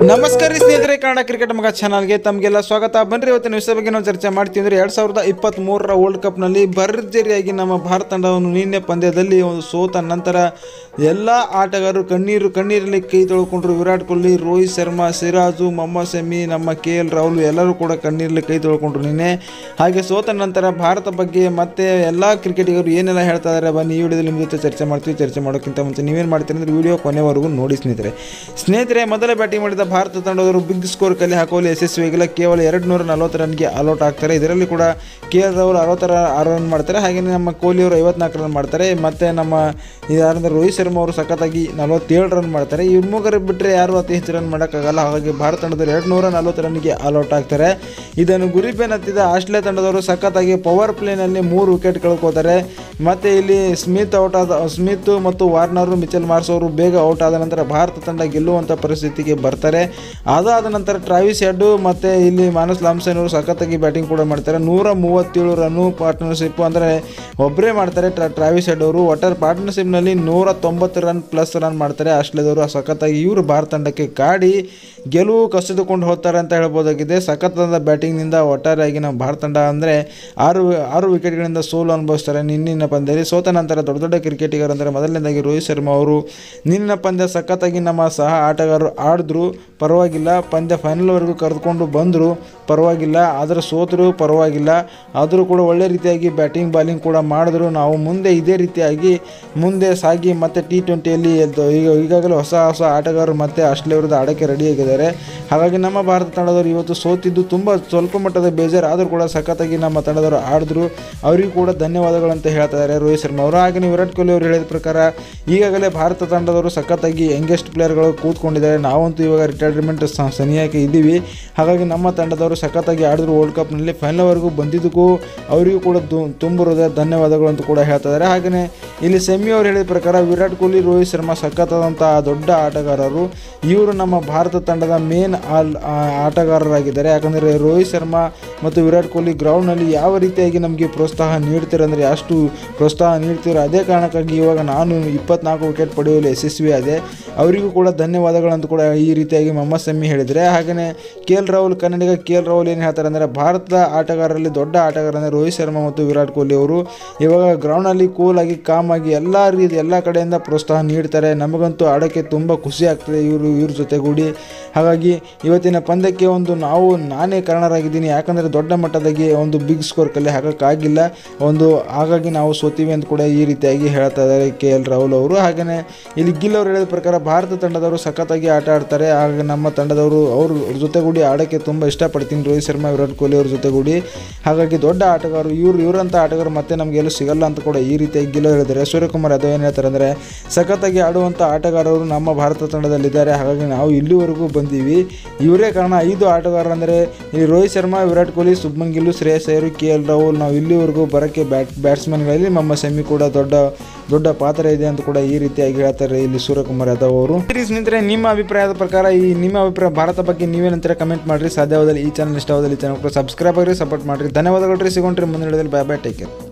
ನಮಸ್ಕಾರ ರೀ ಸ್ನೇಹಿತರೆ ಕನ್ನಡ ಕ್ರಿಕೆಟ್ ಮಗ ಚಾನಲ್ಗೆ ತಮಗೆಲ್ಲ ಸ್ವಾಗತ ಬನ್ರಿ ಇವತ್ತಿನ ವಿಷಯ ಬಗ್ಗೆ ನಾವು ಚರ್ಚೆ ಮಾಡ್ತೀವಿ ಅಂದ್ರೆ ಎರಡ್ ಸಾವಿರದ ಇಪ್ಪತ್ತ್ ಮೂರರ ವರ್ಲ್ಡ್ ಕಪ್ನಲ್ಲಿ ಭರ್ಜರಿಯಾಗಿ ನಮ್ಮ ಭಾರತ ತಂಡವನ್ನು ನಿನ್ನೆ ಪಂದ್ಯದಲ್ಲಿ ಒಂದು ಸೋತ ನಂತರ ಎಲ್ಲ ಆಟಗಾರರು ಕಣ್ಣೀರು ಕಣ್ಣೀರಲ್ಲಿ ಕೈ ತೊಳ್ಕೊಂಡ್ರು ವಿರಾಟ್ ಕೊಹ್ಲಿ ರೋಹಿತ್ ಶರ್ಮಾ ಸಿರಾಜು ಮೊಹಮ್ಮದ್ ಶಮಿ ನಮ್ಮ ಕೆ ಎಲ್ ರಾಹುಲ್ ಎಲ್ಲರೂ ಕೂಡ ಕಣ್ಣೀರಲ್ಲಿ ಕೈ ತೊಳ್ಕೊಂಡ್ರು ನಿನ್ನೆ ಹಾಗೆ ಸೋತ ನಂತರ ಭಾರತ ಬಗ್ಗೆ ಮತ್ತೆ ಎಲ್ಲ ಕ್ರಿಕೆಟಿಗರು ಏನೆಲ್ಲ ಹೇಳ್ತಾ ಇದ್ದಾರೆ ಬನ್ನಿ ಈ ವಿಡಿಯೋದಲ್ಲಿ ನಿಮ್ಮ ಜೊತೆ ಚರ್ಚೆ ಮಾಡ್ತೀವಿ ಚರ್ಚೆ ಮಾಡೋಕ್ಕಿಂತ ಮುಂಚೆ ನೀವೇನು ಮಾಡ್ತೀರಿ ಅಂದರೆ ವಿಡಿಯೋ ಕೊನೆವರೆಗೂ ನೋಡಿ ಸ್ನೇಹಿತರೆ ಸ್ನೇಹಿತರೆ ಮೊದಲ ಬ್ಯಾಟಿಂಗ್ ಮಾಡಿದ ಭಾರತ ತಂಡದವರು ಬಿಗ್ ಸ್ಕೋರ್ ಕಲೆ ಹಾಕುವಲ್ಲಿ ಯಶಸ್ವಿಯಾಗಿಲ್ಲ ಕೇವಲ ಎರಡು ನೂರ ನಲವತ್ತು ರನ್ಗೆ ಆಲ್ಔಟ್ ಆಗ್ತಾರೆ ಇದರಲ್ಲಿ ಕೂಡ ಕೆ ಎಲ್ ರಾಹುಲ್ ಅರವತ್ತರ ಆರು ರನ್ ಮಾಡ್ತಾರೆ ಹಾಗೆ ನಮ್ಮ ಕೊಹ್ಲಿ ಅವರು ಐವತ್ನಾಲ್ಕು ರನ್ ಮಾಡ್ತಾರೆ ಮತ್ತು ನಮ್ಮ ಯಾರಂದ್ರೆ ರೋಹಿತ್ ಶರ್ಮಾ ಅವರು ಸಖತ್ತಾಗಿ ನಲವತ್ತೇಳು ರನ್ ಮಾಡ್ತಾರೆ ಇವ್ರ ಮೂಗರು ಬಿಟ್ಟರೆ ಯಾರು ಅತಿ ಹೆಚ್ಚು ರನ್ ಮಾಡೋಕ್ಕಾಗಲ್ಲ ಹಾಗಾಗಿ ಭಾರತ ತಂಡದಲ್ಲಿ ಎರಡು ನೂರ ನಲವತ್ತು ರನ್ಗೆ ಆಲ್ಔಟ್ ಆಗ್ತಾರೆ ಇದನ್ನು ಗುರಿ ಬೆನ್ನತ್ತಿದ ಆಸ್ಟ್ರೇಲಿಯಾ ತಂಡದವರು ಸಖತ್ತಾಗಿ ಪವರ್ ಪ್ಲೇನಲ್ಲಿ ಮೂರು ವಿಕೆಟ್ ಕಳ್ಕೋತಾರೆ ಮತ್ತು ಇಲ್ಲಿ ಸ್ಮಿತ್ ಔಟ್ ಆದ ಸ್ಮಿತ್ ಮತ್ತು ವಾರ್ನರು ಮಿಚೆಲ್ ಮಾರ್ಸ್ ಅವರು ಬೇಗ ಔಟ್ ಆದ ನಂತರ ಭಾರತ ತಂಡ ಗೆಲ್ಲುವಂಥ ಪರಿಸ್ಥಿತಿಗೆ ಬರ್ತಾರೆ ಅದಾದ ನಂತರ ಟ್ರಾವಿಸ್ ಹೆಡ್ಡು ಮತ್ತು ಇಲ್ಲಿ ಮಾನಸ್ ಲಾಮ್ಸನ್ ಅವರು ಸಖತ್ತಾಗಿ ಬ್ಯಾಟಿಂಗ್ ಕೂಡ ಮಾಡ್ತಾರೆ ನೂರ ಮೂವತ್ತೇಳು ರನ್ನು ಪಾರ್ಟ್ನರ್ಶಿಪ್ ಅಂದರೆ ಒಬ್ಬರೇ ಮಾಡ್ತಾರೆ ಟ್ರಾ ಟ್ರಾವಿಸ್ ಹೆಡ್ ಅವರು ಒಟ್ಟಾರೆ ಪಾರ್ಟ್ನರ್ಶಿಪ್ನಲ್ಲಿ ನೂರ ತೊಂಬತ್ತು ರನ್ ಪ್ಲಸ್ ರನ್ ಮಾಡ್ತಾರೆ ಆಸ್ಟ್ರೇಲಿಯಾದವರು ಸಖತ್ತಾಗಿ ಇವರು ಭಾರತ ತಂಡಕ್ಕೆ ಕಾಡಿ ಗೆಲುವು ಕಸಿದುಕೊಂಡು ಹೋಗ್ತಾರೆ ಅಂತ ಹೇಳ್ಬೋದಾಗಿದೆ ಸಖತ್ತಾದ ಬ್ಯಾಟಿಂಗ್ನಿಂದ ಒಟ್ಟಾರೆಯಾಗಿ ನಮ್ಮ ಭಾರತ ತಂಡ ಅಂದರೆ ಆರು ಆರು ವಿಕೆಟ್ಗಳಿಂದ ಸೋಲು ಅನುಭವಿಸ್ತಾರೆ ನಿನ್ನಿನ ಪಂದ್ಯದಲ್ಲಿ ಸೋತ ನಂತರ ದೊಡ್ಡ ದೊಡ್ಡ ಕ್ರಿಕೆಟಿಗರು ಅಂದರೆ ಮೊದಲನೇದಾಗಿ ರೋಹಿತ್ ಶರ್ಮಾ ಅವರು ನಿನ್ನಿನ ಪಂದ್ಯ ಸಖತ್ತಾಗಿ ನಮ್ಮ ಸಹ ಆಟಗಾರರು ಆಡಿದ್ರು ಪರವಾಗಿಲ್ಲ ಪಂದ್ಯ ಫೈನಲ್ವರೆಗೂ ಕರೆದುಕೊಂಡು ಬಂದರು ಪರವಾಗಿಲ್ಲ ಆದರೆ ಸೋತರು ಪರವಾಗಿಲ್ಲ ಆದರೂ ಕೂಡ ಒಳ್ಳೆ ರೀತಿಯಾಗಿ ಬ್ಯಾಟಿಂಗ್ ಬಾಲಿಂಗ್ ಕೂಡ ಮಾಡಿದ್ರು ನಾವು ಮುಂದೆ ಇದೇ ರೀತಿಯಾಗಿ ಮುಂದೆ ಸಾಗಿ ಮತ್ತೆ ಟಿ ಟ್ವೆಂಟಿಯಲ್ಲಿ ಈಗ ಈಗಾಗಲೇ ಹೊಸ ಹೊಸ ಆಟಗಾರರು ಮತ್ತೆ ಆಸ್ಟ್ರೇಲಿಯಾ ವಿರುದ್ಧ ಆಡೋಕ್ಕೆ ರೆಡಿಯಾಗಿದ್ದಾರೆ ಹಾಗಾಗಿ ನಮ್ಮ ಭಾರತ ತಂಡದವರು ಇವತ್ತು ಸೋತಿದ್ದು ತುಂಬ ಸ್ವಲ್ಪ ಮಟ್ಟದ ಬೇಜಾರು ಆದರೂ ಕೂಡ ಸಖತ್ತಾಗಿ ನಮ್ಮ ತಂಡದವರು ಆಡಿದ್ರು ಅವರಿಗೂ ಕೂಡ ಧನ್ಯವಾದಗಳು ಅಂತ ಹೇಳ್ತಾ ಇದ್ದಾರೆ ರೋಹಿತ್ ಶರ್ಮಾ ಅವರು ಹಾಗೆಯೇ ವಿರಾಟ್ ಕೊಹ್ಲಿ ಅವರು ಹೇಳಿದ ಪ್ರಕಾರ ಈಗಾಗಲೇ ಭಾರತ ತಂಡದವರು ಸಖತ್ತಾಗಿ ಯಂಗೆಸ್ಟ್ ಪ್ಲೇಯರ್ಗಳು ಕೂತ್ಕೊಂಡಿದ್ದಾರೆ ನಾವಂತೂ ಇವಾಗ ರಿಟೈರ್ಮೆಂಟ್ ಸನಿಯಾಗಿ ಇದ್ದೀವಿ ಹಾಗಾಗಿ ನಮ್ಮ ತಂಡದವರು ಸಖತ್ತಾಗಿ ಆಡಿದ್ರು ವರ್ಲ್ಡ್ ಕಪ್ನಲ್ಲಿ ಫೈನಲ್ವರೆಗೂ ಬಂದಿದ್ದಕ್ಕೂ ಅವರಿಗೂ ಕೂಡ ದು- ತುಂಬ ಹೃದಯ ಧನ್ಯವಾದಗಳು ಅಂತ ಕೂಡ ಹೇಳ್ತಾ ಇದ್ದಾರೆ ಹಾಗೆಯೇ ಇಲ್ಲಿ ಸೆಮಿ ಅವರು ಹೇಳಿದ ಪ್ರಕಾರ ವಿರಾಟ್ ಕೊಹ್ಲಿ ರೋಹಿತ್ ಶರ್ಮಾ ಸಖತ್ತಾದಂಥ ದೊಡ್ಡ ಆಟಗಾರರು ಇವರು ನಮ್ಮ ಭಾರತ ತಂಡದ ಮೇನ್ ಆಲ್ ಆ, ಆಟಗಾರರಾಗಿದ್ದಾರೆ ಯಾಕಂದರೆ ರೋಹಿತ್ ಶರ್ಮಾ ಮತ್ತು ವಿರಾಟ್ ಕೊಹ್ಲಿ ಗ್ರೌಂಡ್ನಲ್ಲಿ ಯಾವ ರೀತಿಯಾಗಿ ನಮಗೆ ಪ್ರೋತ್ಸಾಹ ನೀಡ್ತಾರೆ ಅಂದರೆ ಅಷ್ಟು ಪ್ರೋತ್ಸಾಹ ನೀಡ್ತೀರೋ ಅದೇ ಕಾರಣಕ್ಕಾಗಿ ಇವಾಗ ನಾನು ಇಪ್ಪತ್ನಾಲ್ಕು ವಿಕೆಟ್ ಪಡೆಯುವಲ್ಲಿ ಯಶಸ್ವಿಯಾದೆ ಅವರಿಗೂ ಕೂಡ ಧನ್ಯವಾದಗಳು ಅಂತ ಕೂಡ ಈ ರೀತಿಯಾಗಿ ಮೊಹಮ್ಮದ್ ಶಮಿ ಹೇಳಿದರೆ ಹಾಗೆಯೇ ಕೆ ಎಲ್ ರಾಹುಲ್ ಕನ್ನಡಿಗ ಕೆ ಎಲ್ ರಾಹುಲ್ ಏನು ಹೇಳ್ತಾರೆ ಅಂದರೆ ಭಾರತದ ಆಟಗಾರರಲ್ಲಿ ದೊಡ್ಡ ಆಟಗಾರ ಅಂದರೆ ರೋಹಿತ್ ಶರ್ಮಾ ಮತ್ತು ವಿರಾಟ್ ಕೊಹ್ಲಿ ಅವರು ಇವಾಗ ಗ್ರೌಂಡಲ್ಲಿ ಕೂಲ್ ಆಗಿ ಕಾಮ್ ಆಗಿ ಎಲ್ಲ ರೀತಿ ಎಲ್ಲ ಕಡೆಯಿಂದ ಪ್ರೋತ್ಸಾಹ ನೀಡ್ತಾರೆ ನಮಗಂತೂ ಆಡೋಕ್ಕೆ ತುಂಬ ಖುಷಿ ಆಗ್ತದೆ ಇವರು ಇವ್ರ ಜೊತೆಗೂಡಿ ಹಾಗಾಗಿ ಇವತ್ತಿನ ಪಂದ್ಯಕ್ಕೆ ಒಂದು ನಾವು ನಾನೇ ಕಾರಣರಾಗಿದ್ದೀನಿ ಯಾಕಂದರೆ ದೊಡ್ಡ ಮಟ್ಟದಾಗಿ ಒಂದು ಬಿಗ್ ಸ್ಕೋರ್ ಕಲೆ ಹಾಕೋಕ್ಕಾಗಿಲ್ಲ ಒಂದು ಹಾಗಾಗಿ ನಾವು ಸೋತೀವಿ ಅಂತ ಕೂಡ ಈ ರೀತಿಯಾಗಿ ಹೇಳ್ತಾ ಇದ್ದಾರೆ ಕೆ ಎಲ್ ರಾಹುಲ್ ಅವರು ಹಾಗೆಯೇ ಇಲ್ಲಿ ಗಿಲ್ ಅವರು ಹೇಳಿದ ಪ್ರಕಾರ ಭಾರತ ತಂಡದವರು ಸಖತ್ತಾಗಿ ಆಟ ಆಡ್ತಾರೆ ಹಾಗೆ ನಮ್ಮ ತಂಡದವರು ಅವರು ಅವ್ರ ಜೊತೆಗೂಡಿ ಆಡೋಕ್ಕೆ ತುಂಬ ಇಷ್ಟಪಡ್ತೀನಿ ರೋಹಿತ್ ಶರ್ಮಾ ವಿರಾಟ್ ಕೊಹ್ಲಿ ಅವ್ರ ಜೊತೆಗೂಡಿ ಹಾಗಾಗಿ ದೊಡ್ಡ ಆಟಗಾರರು ಇವ್ರು ಇವರಂಥ ಆಟಗಾರರು ಮತ್ತೆ ನಮಗೆ ಎಲ್ಲೂ ಸಿಗಲ್ಲ ಅಂತ ಕೂಡ ಈ ರೀತಿಯಾಗಿ ಗಿಲ್ ಹೇಳಿದ್ದಾರೆ ಸೂರ್ಯಕುಮಾರ್ ಯಾದವ್ ಏನು ಹೇಳ್ತಾರೆ ಅಂದರೆ ಸಖತ್ತಾಗಿ ಆಡುವಂಥ ಆಟಗಾರರು ನಮ್ಮ ಭಾರತ ತಂಡದಲ್ಲಿದ್ದಾರೆ ಹಾಗಾಗಿ ನಾವು ಇಲ್ಲಿವರೆಗೂ ಬಂದೀವಿ ಇವರೇ ಕಾರಣ ಐದು ಆಟಗಾರರು ಅಂದರೆ ಈ ರೋಹಿತ್ ಶರ್ಮಾ ವಿರಾಟ್ ಕೊಹ್ಲಿ ಸುಬ್ಮನ್ ಗಿಲ್ಲು ಶ್ರೇಯಸ್ ಅಯ್ಯರ್ ಕೆ ಎಲ್ ರಾಹುಲ್ ನಾವು ಇಲ್ಲಿವರೆಗೂ ಬರೋಕ್ಕೆ ಬ್ಯಾಟ್ ಬ್ಯಾಟ್ಸ್ಮನ್ಗಳಲ್ಲಿ ನಮ್ಮ ಸೆಮಿ ಕೂಡ ದೊಡ್ಡ ದೊಡ್ಡ ಪಾತ್ರ ಇದೆ ಅಂತ ಕೂಡ ಈ ರೀತಿಯಾಗಿ ಹೇಳ್ತಾರೆ ಇಲ್ಲಿ ಸೂರ್ಯಕುಮಾರ್ ಯಾದವ್ ಅವರು ಸರಿ ಸ್ನೇಹಿತರೆ ನಿಮ್ಮ ಅಭಿಪ್ರಾಯದ ಪ್ರಕಾರ ಈ ನಿಮ್ಮ ಅಭಿಪ್ರಾಯ ಭಾರತ ಬಗ್ಗೆ ನೀವೇನಂತಾರೆ ಕಮೆಂಟ್ ಮಾಡಿರಿ ಸಾಧ್ಯವಾದಲ್ಲಿ ಈ ಚಾನಲ್ ಇಷ್ಟವಾದಲ್ಲಿ ಈ ಚಾನಲ್ ಕೂಡ ಸಬ್ಸ್ಕ್ರೈಬ್ ಆಗಿರಿ ಸಪೋರ್ಟ್ ಮಾಡಿರಿ ಧನ್ಯವಾದಗಳು ರೀ ಸಿಗೋಣ್ರಿ ಮುಂದಿನ ಬಾಯ್ ಬಾಯ್ ಟೇಕ್ ಕೇರ್